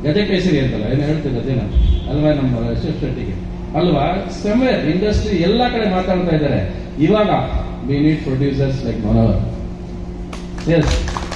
ಗಜ ಕೇಸರಿ ಅಂತಲ್ಲ ಏನು ಹೇಳ್ತಿದ್ದ ದಿನ ಅಲ್ವಾ ನಮ್ಮ ಶಿವ್ ಶೆಟ್ಟಿಗೆ ಅಲ್ವಾ ಸಮಯ ಇಂಡಸ್ಟ್ರಿ ಎಲ್ಲ ಕಡೆ ಮಾತಾಡ್ತಾ ಇದ್ದಾರೆ ಇವಾಗ we need producers like Manohar S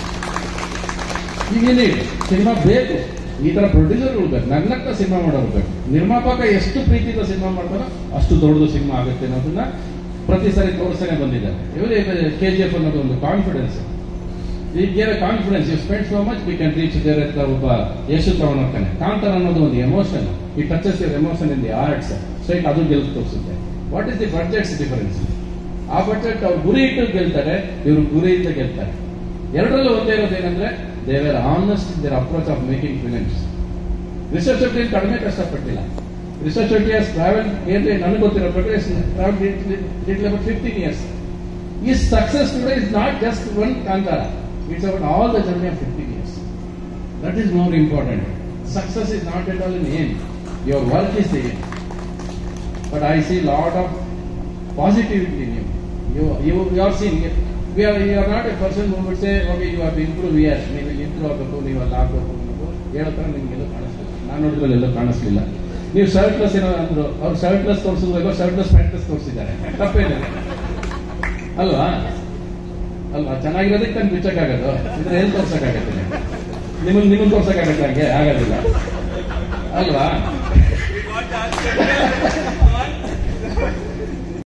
ಈಗ ನೀಡ್ ಸಿನಿಮಾ ಬೇಕು ಈ ತರ ಪ್ರೊಡ್ಯೂಸರ್ಗಳು ಬೇಕು ನಗ್ನಗ್ತ ಸಿನಿಮಾ ಮಾಡೋರು ಬೇಕು ನಿರ್ಮಾಪಕ ಎಷ್ಟು ಪ್ರೀತಿಯಿಂದ ಸಿನಿಮಾ ಮಾಡ್ತಾರೋ ಅಷ್ಟು ದೊಡ್ಡದು ಸಿನಿಮಾ ಆಗುತ್ತೆ ಅನ್ನೋದನ್ನ ಪ್ರತಿ ಸರಿ ತೋರಿಸ್ತಾನೆ ಬಂದಿದ್ದಾರೆ ಇವರೇ ಕೆ ಜಿ ಎಫ್ ಅನ್ನೋದು ಒಂದು confidence he gave confidence you spend so much we can reach there ಅಂತ ಒಬ್ಬ ಯಶು ತಗೊಂಡೋಗ್ತಾನೆ ಕಾಂತಾರ ಅನ್ನೋದು ಒಂದು emotion he touches your emotion in the arts so it ಅದು ಗೆಲ್ತು ತೋರಿಸುತ್ತೆ what is the budgets difference ಆ ಬಡ್ಜೆಟ್ ಅವ್ರು ಗುರಿ ಇಟ್ಟು ಗೆಲ್ತಾರೆ ಇವರು ಗುರಿ ಇಟ್ಟು ಗೆಲ್ತಾರೆ ಎರಡರಲ್ಲೂ ಒಂದೇ ಇರೋದೇನೆಂದ್ರೆ they were honest in their approach of making films research Shetty ಏನ್ ಕಡಿಮೆ ಕಷ್ಟಪಟ್ಟಿಲ್ಲ ರಿಸರ್ಚ್ ಶೆಟ್ಟಿ ಹಸ್ ಟ್ರಾವೆಲ್ ನಿಯರ್ಲಿ ನನಗೆ ಗೊತ್ತಿರೋ ಪ್ರಕಾರ ಟ್ರಾವೆಲ್ ಅಬೌಟ್ ಫಿಫ್ಟೀನ್ ಇಯರ್ಸ್ ಈ success today is not just one Kantara it's about all the journey of fifteen years that is more important success is not at all in and your work is the end but I see lot of positivity in you. You, you, you are seeing it. We are, you are not a person who would say, okay, you have to improve here. ನೀವು ಇಲ್ಲಿ improve ಆಗಬೇಕು ನೀವು ಅಲ್ಲಿ ಆಗಬೇಕು ಅನ್ನೋದು ಹೇಳೋ ಥರ ನಿಮ್ಗೆಲ್ಲೂ ಕಾಣಿಸ್ಲಿಲ್ಲ ನಾನು ನೋಡಿದ್ರಲ್ಲಿ ಎಲ್ಲೂ ಕಾಣಿಸ್ಲಿಲ್ಲ ನೀವು ಶರ್ಟ್ಲೆಸ್ ಏನೋ ಅಂದ್ರು ಅವ್ರು ಶರ್ಟ್ಲೆಸ್ ತೋರಿಸಿದ್ರು ಶರ್ಟ್ಲೆಸ್ ಪ್ಯಾಂಟ್ಲೆಸ್ ತೋರಿಸಿದ್ದಾರೆ ತಪ್ಪೇನಿಲ್ಲ ಅಲ್ವಾ ಅಲ್ವಾ ಚೆನ್ನಾಗಿರೋದಕ್ಕೆ ತಂದು ಬಿಚ್ಚಕ್ಕಾಗೋದು ಇದ್ರೆ ಎಲ್ಲಿ ತೋರ್ಸಕ್ಕಾಗತ್ತೆ ನಿಮ್ಮನ್ನು ನಿಮ್ಮನ್ನು ತೋರ್ಸಕ್ಕಾಗತ್ತೆ ಹಂಗೆ ಆಗೋದಿಲ್ಲ ಅಲ್ವಾ